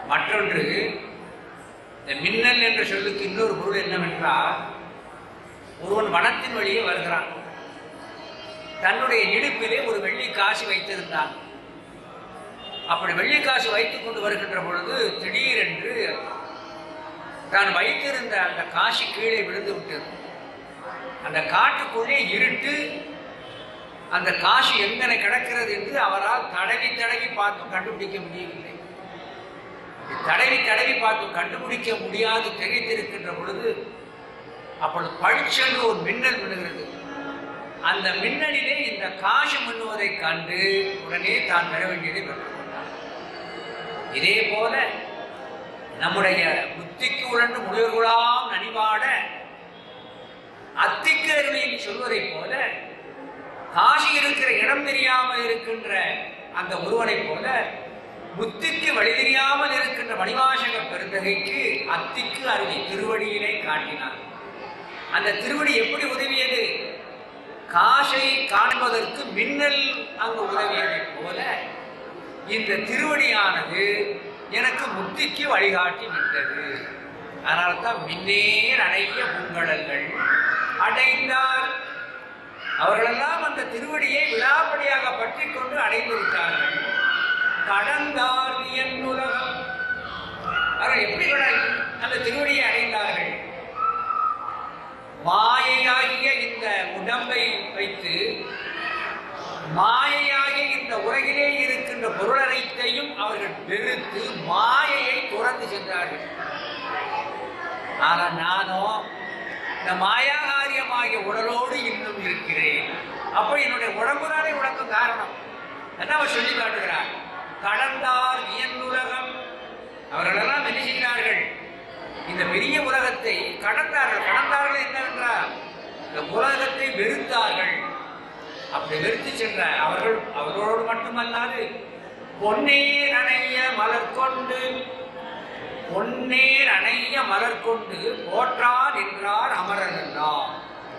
மற்றொன்று இந்த மின்னல் என்ற சொல்லுக்கு இன்னொரு பொருள் என்னவென்றால் ஒருவன் வனத்தின் வழியே வருகிறான் தன்னுடைய இடுப்பிலே ஒரு வெள்ளி காசு வைத்திருந்தான் அப்படி வெள்ளி காசு வைத்துக் கொண்டு வருகின்ற பொழுது திடீரென்று தான் வைத்திருந்த அந்த காசு கீழே விழுந்து விட்டது அந்த காட்டுக்குள்ளே இருட்டு அந்த காசு எங்கன கிடக்கிறது என்று அவரால் தடவி தடவி பார்த்தும் கண்டுபிடிக்க முடியவில்லை தடவி தடவி பார்த்தும் கண்டுபிடிக்க முடியாது திகைத்திருக்கின்ற பொழுது அப்பொழுது பழிச்சென்று ஒரு மின்னல் விழுகிறது அந்த மின்னலிலே இந்த காசு மின்னுவதைக் கண்டு உடனே தான் பெற வேண்டியதை பெற்றுக்கொண்டார் இதே போல நம்முடைய புத்திக்கு உழன்று முதியோர்களாம் நனிவாட அத்திக்கு அருமையில் சொல்வதைப் போல காசி இருக்கிற இடம் தெரியாமல் இருக்கின்ற அந்த ஒருவனைப் போல புத்திக்கு வழி தெரியாமல் இருக்கின்ற மணிவாசக பெருந்தகைக்கு அத்திக்கு அருவி திருவடியினை காட்டினார் அந்த திருவடி எப்படி உதவியது காசை காண்பதற்கு மின்னல் அங்கு உதவியதைப் போல இந்த திருவடியானது எனக்கு முத்திக்கு வழிகாட்டி விட்டது அதனால தான் மின்னேர் அடைய பூங்கடல்கள் அடைந்தார் அவர்களெல்லாம் அந்த திருவடியை விழாப்படியாக பற்றி கொண்டு அடைந்திருக்கிறார்கள் கடந்தார் என் உலகம் அவர்கள் எப்படி விட- அந்த திருவடியை அடைந்தார்கள் மாயையாகிய இந்த உடம்பை வைத்து மாயையாகிய இந்த உலகிலே இருக்கின்ற பொருள் அனைத்தையும் அவர்கள் வெறுத்து மாயையை துறந்து சென்றார்கள் ஆனா நானும் இந்த மாயாகாரியமாகிய உடலோடு இன்னும் இருக்கிறேன் அப்போ என்னுடைய உடம்புதானே உனக்கு காரணம் என்ன அவர் சொல்லி காட்டுகிறார் கடந்தார் வியந்துலகம் அவர்களெல்லாம் என்ன செய்கிறார்கள் இந்த பெரிய உலகத்தை கடந்தார்கள் கடந்தார்கள் என்னவென்றால் இந்த உலகத்தை வெறுத்தார்கள் அப்படி வெறுத்து சென்ற அவர்கள் அவர்களோடு மட்டுமல்லாது பொன்னேர் அணைய மலர் கொண்டு பொன்னேர் அணைய மலர் கொண்டு போற்றார் என்றார் அமரர் என்றார்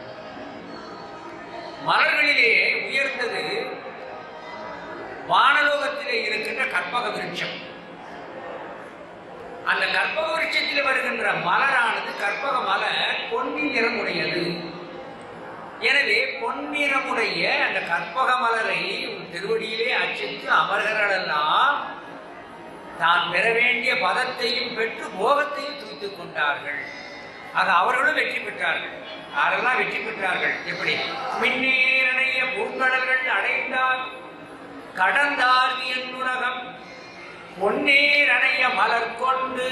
மலர்களிலே உயர்ந்தது வானலோகத்திலே இருக்கின்ற கற்பக விருட்சம் அந்த கற்பக விருட்சத்தில் வருகின்ற மலரானது கற்பக மலர் பொன்னி நிறமுடையது எனவே பொன்னிறமுடைய அந்த கற்பக மலரை உன் திருவடியிலே அச்சித்து அமர்களெல்லாம் தான் பெற வேண்டிய பதத்தையும் பெற்று போகத்தையும் துய்த்துக் கொண்டார்கள் ஆக அவர்களும் வெற்றி பெற்றார்கள் யாரெல்லாம் வெற்றி பெற்றார்கள் எப்படி மின்னேரணைய பூங்கடல்கள் அடைந்தார் கடந்தார் என் உலகம் பொன்னேரணைய மலர் கொண்டு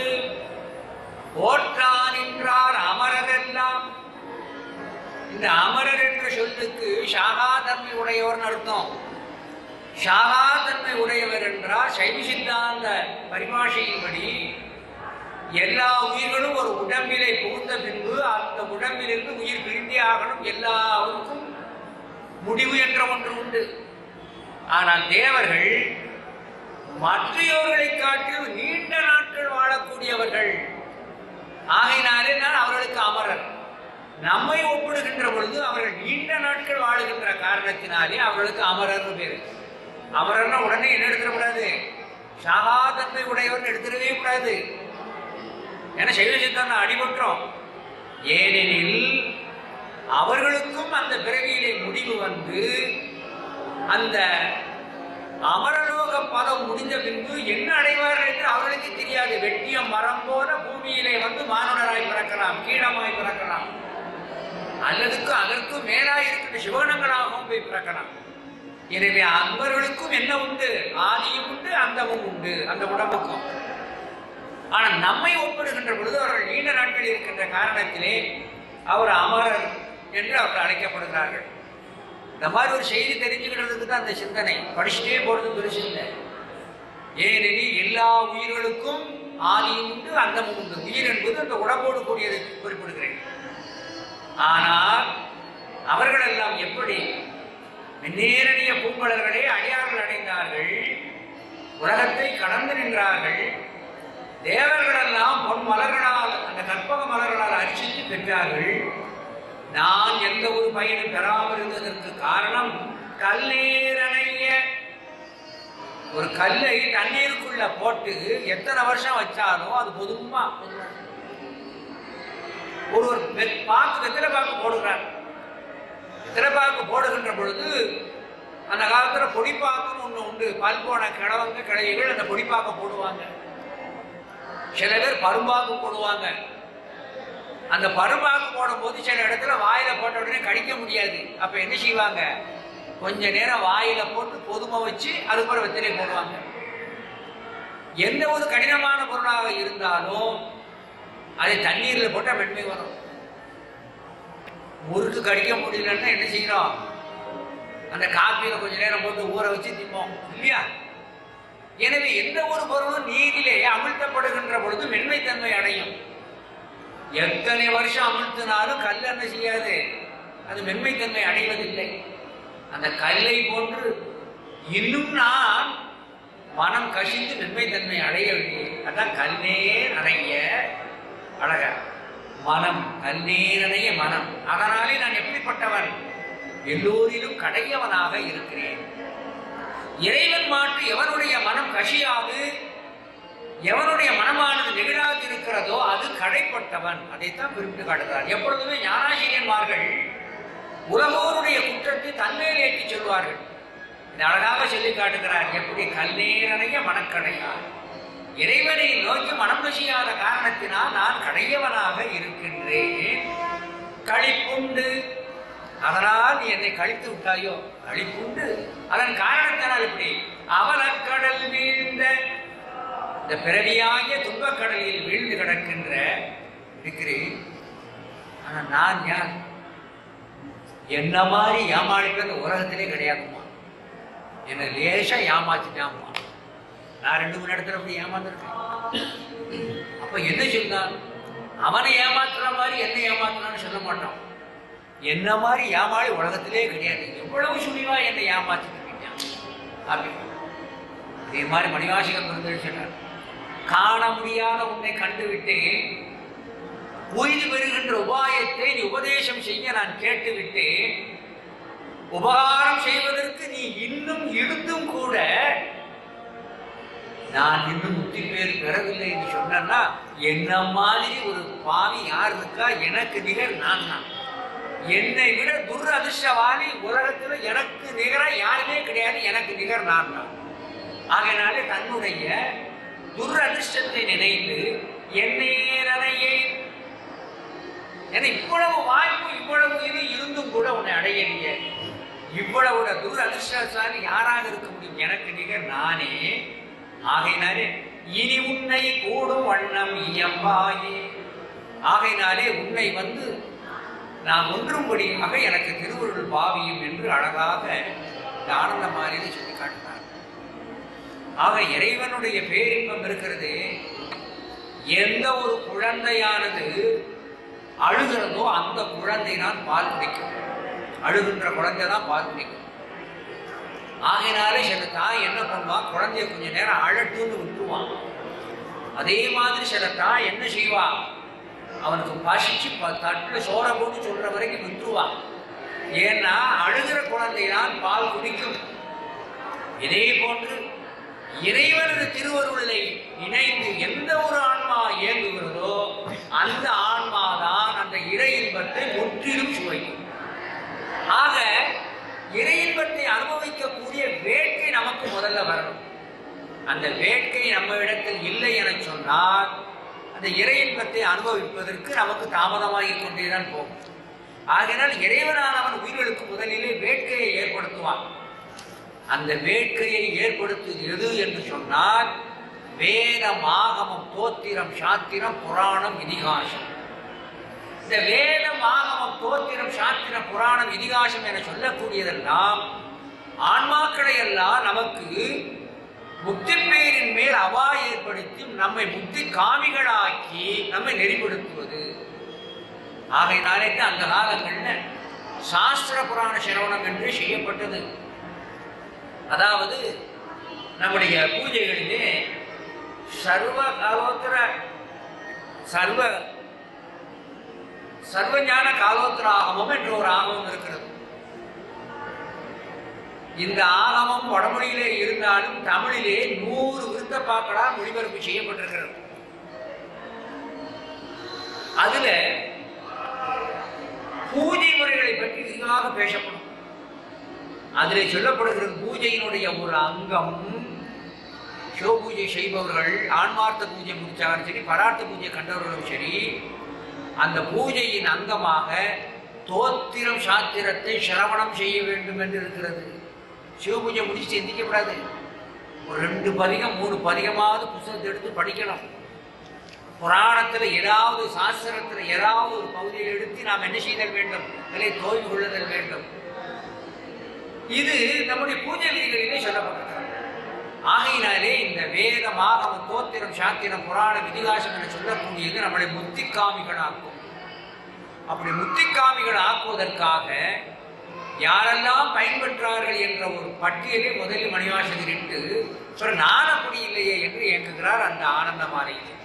போற்றான் என்றார் அமரரெல்லாம் இந்த அமரர் என்ற சொல்லுக்கு ஷாகாதன்மை உடையவர்னு அர்த்தம் ஷாகாதன்மை உடையவர் என்றால் சைவ சித்தாந்த பரிபாஷையின்படி எல்லா உயிர்களும் ஒரு உடம்பிலே புகுந்த பின்பு அந்த உடம்பிலிருந்து உயிர் பிரிந்தே ஆகணும் எல்லாருக்கும் முடிவு என்ற ஒன்று உண்டு ஆனால் தேவர்கள் மற்றையோர்களை காட்டிலும் நீண்ட நாட்கள் வாழக்கூடியவர்கள் ஆகையினாலே நான் அவர்களுக்கு அமரர் நம்மை ஒப்பிடுகின்ற பொழுது அவர்கள் நீண்ட நாட்கள் வாழுகின்ற காரணத்தினாலே அவர்களுக்கு அமரர்னு பேரு அமரர்னா உடனே என்ன எடுத்துடக்கூடாது சாகாதன்மை உடையவர்னு எடுத்துடவே கூடாது ஏன்னா சைவ சித்தாந்தம் அடிபட்டுறோம் ஏனெனில் அவர்களுக்கும் அந்த பிறவியிலே முடிவு வந்து அந்த அமரலோக பதம் முடிந்த பின்பு என்ன அடைவார்கள் என்று அவர்களுக்கு தெரியாது வெட்டிய மரம் போல பூமியிலே வந்து மானுடராய் பிறக்கலாம் கீழமாய் பிறக்கலாம் அல்லதுக்கு அதற்கும் மேலாய் இருக்கின்ற சிவகணங்களாகவும் போய் பிறக்கலாம் எனவே அன்பர்களுக்கும் என்ன உண்டு ஆதியும் உண்டு அந்தமும் உண்டு அந்த உடம்புக்கும் ஆனால் நம்மை ஒப்பிடுகின்ற பொழுது அவர்கள் நீண்ட நாட்கள் இருக்கின்ற காரணத்திலே அவர் அமரர் என்று அவர்கள் அழைக்கப்படுகிறார்கள் இந்த மாதிரி ஒரு செய்தி தெரிஞ்சுக்கிறதுக்கு தான் அந்த சிந்தனை படிச்சுட்டே போறது பெருசு இல்லை ஏனெனில் எல்லா உயிர்களுக்கும் ஆதியும் உண்டு அந்தமும் உண்டு உயிர் என்பது அந்த உடம்போடு கூடியதை குறிப்பிடுகிறேன் ஆனால் அவர்கள் எல்லாம் எப்படி நேரடிய பூங்கலர்களே அடியார்கள் அடைந்தார்கள் உலகத்தை கடந்து நின்றார்கள் தேவர்களெல்லாம் பொன் மலர்களால் அந்த கற்பக மலர்களால் அரிசித்து பெற்றார்கள் நான் எந்த ஒரு பயனும் பெறாமல் இருந்ததற்கு காரணம் கல்லேரணைய ஒரு கல்லை தண்ணீருக்குள்ள போட்டு எத்தனை வருஷம் வச்சாலும் அது பொதுமா ஒரு ஒரு வெ- பாக்கு வெத்தலை பாக்கு போடுகிறார் வெத்தலை பாக்கு போடுகின்ற பொழுது அந்த காலத்துல பொடிப்பாக்குன்னு ஒண்ணு உண்டு பல் போன கிழவங்க கிழவிகள் அந்த பொடிப்பாக்க போடுவாங்க சில பேர் பரும்பாக்கு போடுவாங்க அந்த பரும்பாக்கு போடும்போது சில இடத்துல வாயில போட்ட உடனே கடிக்க முடியாது அப்ப என்ன செய்வாங்க கொஞ்ச நேரம் வாயில போட்டு பொதுமை வச்சு அதுக்கப்புறம் வெத்தலை போடுவாங்க எந்த ஒரு கடினமான பொருளாக இருந்தாலும் அதை தண்ணீர்ல போட்டா மென்மை வரும் முறுக்கு கடிக்க முடியலன்னா என்ன செய்யறோம் அந்த காப்பியில கொஞ்ச நேரம் போட்டு ஊற வச்சு திப்போம் இல்லையா எனவே எந்த ஒரு பொருளும் நீரிலே அமிழ்த்தப்படுகின்ற பொழுது மென்மைத்தன்மை அடையும் எத்தனை வருஷம் அமிழ்த்தினாலும் கல் என்ன செய்யாது அது மென்மைத்தன்மை அடைவதில்லை அந்த கல்லை போன்று இன்னும் நான் மனம் கசிந்து மென்மைத்தன்மை அடையவில்லை அதான் கல்நேர் அணைய அழக மனம் கல்நேர் அணைய மனம் அதனாலே நான் எப்படிப்பட்டவன் எல்லோரிலும் கடையவனாக இருக்கிறேன் இறைவன் மாட்டு எவனுடைய மனம் கசியாது எவனுடைய மனமானது நெகிழாது இருக்கிறதோ அது கடைப்பட்டவன் அதைத்தான் குறிப்பிட்டு காட்டுகிறார் எப்பொழுதுமே ஞானாசிரியன்மார்கள் உலகோருடைய குற்றத்தை தன்மேல் ஏற்றி சொல்வார்கள் இது அழகாக சொல்லி காட்டுகிறார் எப்படி கல்நேரனைய மனக்கடையார் இறைவனை நோக்கி மனம் கசியாத காரணத்தினால் நான் கடையவனாக இருக்கின்றேன் களிப்புண்டு அதனால் நீ என்னை கழித்து விட்டாயோ கழிப்புண்டு அதன் காரணத்தினால் இப்படி அவலக்கடல் வீழ்ந்த இந்த பிறவியாகிய துன்பக்கடலில் வீழ்ந்து கிடக்கின்ற இருக்கிறேன் ஆனா நான் யார் என்ன மாதிரி ஏமாளிப்பு இந்த உலகத்திலே கிடையாதுமா என்னை லேசா ஏமாத்திட்டாம்மா நான் ரெண்டு மணி நேரத்துல அப்படி ஏமாந்துருக்கேன் அப்ப என்ன சொல்றான் அவனை ஏமாத்துற மாதிரி என்ன ஏமாத்துறான்னு சொல்ல மாட்டான் என்ன மாதிரி ஏமாளி உலகத்திலே கிடையாது எவ்வளவு சுழிவா என்னை ஏமாத்திட்டு இருக்கீங்க அப்படி இதே மாதிரி மணிவாசகம் இருந்தது சொன்னார் காண முடியாத உன்னை கண்டுவிட்டேன் உய்து பெறுகின்ற உபாயத்தை நீ உபதேசம் செய்ய நான் கேட்டுவிட்டேன் உபகாரம் செய்வதற்கு நீ இன்னும் இருந்தும் கூட நான் இன்னும் முத்தி பேர் பெறவில்லை என்று சொன்னா என்ன மாதிரி ஒரு பாவி யார் இருக்கா எனக்கு நிகர் நான் தான் என்னை விட துர் அதிர்ஷ்டவாதி உலகத்துல எனக்கு நிகரா யாருமே கிடையாது எனக்கு நிகர் நான் தான் ஆகையினாலே தன்னுடைய துர் அதிர்ஷ்டத்தை நினைத்து என்னை நனையே என இவ்வளவு வாய்ப்பு இவ்வளவு இது இருந்தும் கூட உன்னை அடையலையே இவ்வளவு துர் அதிர்ஷ்டசாலி யாராக இருக்க முடியும் எனக்கு நிகர் நானே ஆகையினாலே இனி உன்னை கூடும் வண்ணம் இயம்பாயே ஆகையினாலே உன்னை வந்து நான் ஒன்றும்படியாக எனக்கு திருவருள் பாவியும் என்று அழகாக இந்த ஆனந்த மாறியதை சொல்லி காட்டினார் ஆக இறைவனுடைய பேரின்பம் இருக்கிறது எந்த ஒரு குழந்தையானது அழுகிறதோ அந்த குழந்தை தான் பால் குடிக்கும் அழுகின்ற குழந்தை தான் பால் குடிக்கும் ஆகையினாலே சில தாய் என்ன பண்ணுவான் குழந்தைய கொஞ்ச நேரம் அழட்டுன்னு விட்டுருவான் அதே மாதிரி சில தாய் என்ன செய்வா அவனுக்கு பசிச்சு ப- தட்டுல சோற போட்டு சொல்ற வரைக்கும் விட்டுருவான் ஏன்னா அழுகிற குழந்தைதான் பால் குடிக்கும் இதே போன்று இறைவனது திருவருளை இணைந்து எந்த ஒரு ஆன்மா இயங்குகிறதோ அந்த ஆன்மாதான் அந்த இறை இன்பத்தை முற்றிலும் சுவைக்கும் ஆக இறை இன்பத்தை அனுபவிக்கக்கூடிய வேட்கை நமக்கு முதல்ல வரணும் அந்த வேட்கை நம்ம இடத்தில் இல்லை என சொன்னால் அந்த இறை இன்பத்தை அனுபவிப்பதற்கு நமக்கு தாமதமாகிக் கொண்டேதான் போகும் ஆகையினால் இறைவனானவன் உயிர்களுக்கு முதலிலே வேட்கையை ஏற்படுத்துவான் அந்த வேட்கையை ஏற்படுத்துவது எது என்று சொன்னால் வேதம் ஆகமம் தோத்திரம் சாத்திரம் புராணம் இதிகாசம் இந்த வேதம் ஆகமம் தோத்திரம் சாத்திரம் புராணம் இதிகாசம் என சொல்லக்கூடியதெல்லாம் ஆன்மாக்களை எல்லாம் நமக்கு முக்தி பேரின் மேல் அவா ஏற்படுத்தி நம்மை முக்தி காமிகளாக்கி நம்மை நெறிப்படுத்துவது ஆகையினாலே தான் அந்த காலங்கள்ல சாஸ்திர புராண சிரவணம் என்று செய்யப்பட்டது அதாவது நம்முடைய பூஜைகளிலே சர்வ காலோத்தர சர்வ சர்வஞான காலோத்தர ஆகமம் என்ற ஒரு ஆகமம் இருக்கிறது இந்த ஆகமம் வடமொழியிலே இருந்தாலும் தமிழிலே நூறு விருத்தப்பாக்களால் மொழிபெயர்ப்பு செய்யப்பட்டிருக்கிறது அதுல பூஜை முறைகளை பற்றி விரிவாக பேசப்படும் அதிலே சொல்லப்படுகிறது பூஜையினுடைய ஒரு அங்கம் சிவ பூஜை செய்பவர்கள் ஆன்மார்த்த பூஜை முடிச்சாலும் சரி பரார்த்த பூஜை கண்டவர்களும் சரி அந்த பூஜையின் அங்கமாக தோத்திரம் சாத்திரத்தை சிரவணம் செய்ய வேண்டும் என்று இருக்கிறது சிவபூஜை முடிச்சு சிந்திக்கப்படாது ஒரு ரெண்டு பதிகம் மூணு பதிகமாவது புத்தகத்தை எடுத்து படிக்கணும் புராணத்துல ஏதாவது சாஸ்திரத்துல ஏதாவது ஒரு பகுதியை எடுத்து நாம் என்ன செய்தல் வேண்டும் அதிலே தோய்வு கொள்ளுதல் வேண்டும் இது நம்முடைய பூஜை விதிகளிலே சொல்லப்பட்டிருக்கிறது ஆகையினாலே இந்த வேதமாக தோத்திரம் சாத்திரம் புராணம் இதிகாசம் என சொல்லக்கூடியது நம்மளை முத்திக்காமிகளாக்கும் அப்படி முத்திக்காமிகள் ஆக்குவதற்காக யாரெல்லாம் பயன்பெற்றார்கள் என்ற ஒரு பட்டியலை முதலில் மணிவாசகர் இட்டு பிறகு நான் அப்படி இல்லையே என்று இயங்குகிறார் அந்த ஆனந்த மாலையில்